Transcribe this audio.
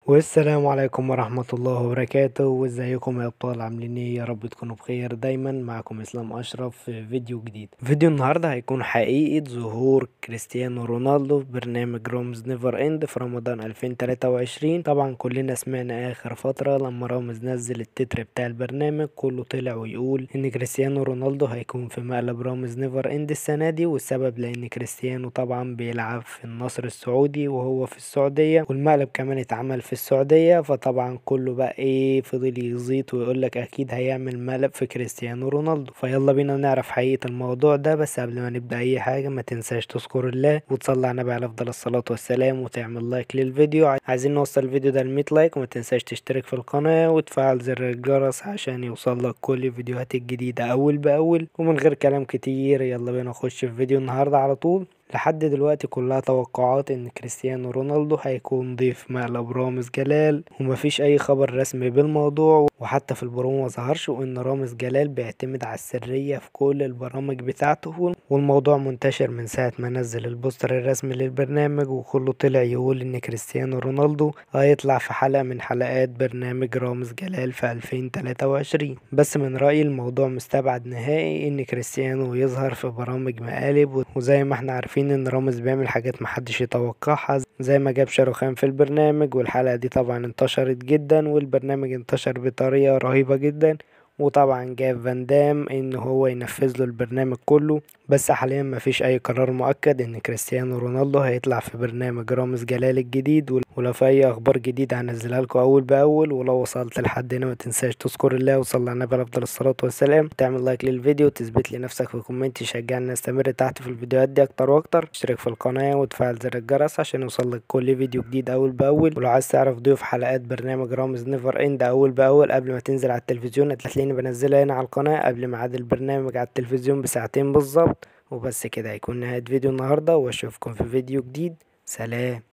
والسلام عليكم ورحمة الله وبركاته وازيكم يا ابطال عاملين ايه يا رب تكونوا بخير دايما معكم اسلام اشرف في فيديو جديد فيديو النهاردة هيكون حقيقة ظهور كريستيانو رونالدو في برنامج رامز نيفر اند في رمضان 2023 طبعا كلنا سمعنا اخر فترة لما رامز نزل التتر بتاع البرنامج كله طلع ويقول ان كريستيانو رونالدو هيكون في مقلب رامز نيفر اند السنة دي والسبب لان كريستيانو طبعا بيلعب في النصر السعودي وهو في السعودية والمقلب كمان اتعمل في السعودية فطبعا كله بقى ايه فضل يزيط ويقولك اكيد هيعمل مقلب في كريستيانو رونالدو فيلا بينا نعرف حقيقة الموضوع ده بس قبل ما نبدأ اي حاجة ما تنساش تذكر الله وتصلي على النبي على افضل الصلاة والسلام وتعمل لايك للفيديو عايزين نوصل الفيديو ده ل لايك وما تنساش تشترك في القناة وتفعل زر الجرس عشان يوصلك كل الفيديوهات الجديدة اول باول ومن غير كلام كتير يلا بينا نخش في فيديو النهاردة على طول لحد دلوقتي كلها توقعات ان كريستيانو رونالدو هيكون ضيف مقلب رامز جلال ومفيش اي خبر رسمي بالموضوع وحتى في البرومو مظهرش وان رامز جلال بيعتمد على السرية في كل البرامج بتاعته والموضوع منتشر من ساعة ما نزل البوستر الرسمي للبرنامج وكله طلع يقول ان كريستيانو رونالدو هيطلع في حلقة من حلقات برنامج رامز جلال في 2023 بس من رأيي الموضوع مستبعد نهائي ان كريستيانو يظهر في برامج مقالب وزي ما احنا عارفين عارفين ان رامز بيعمل حاجات محدش يتوقعها زي ما جاب شاروخان في البرنامج والحلقة دي طبعا انتشرت جدا والبرنامج انتشر بطريقة رهيبة جدا وطبعا جاب فان دام ان هو ينفذ له البرنامج كله بس حاليا مفيش اي قرار مؤكد ان كريستيانو رونالدو هيطلع في برنامج رامز جلال الجديد ولو في اي اخبار جديدة هنزلها لكم اول باول ولو وصلت لحد هنا ما تنساش تذكر الله وصلي على النبي عليه افضل الصلاة والسلام تعمل لايك للفيديو وتثبت لي نفسك في كومنت يشجعني استمر تحت في الفيديوهات دي اكتر واكتر اشترك في القناة وتفعل زر الجرس عشان يوصلك كل فيديو جديد اول باول ولو عايز تعرف ضيوف حلقات برنامج رامز نيفر اند اول باول قبل ما تنزل على التلفزيون هتلاقيني بنزلها هنا على القناة قبل ميعاد البرنامج على التلفزيون بساعتين بالظبط وبس كده هيكون نهاية فيديو النهاردة واشوفكم في فيديو جديد سلام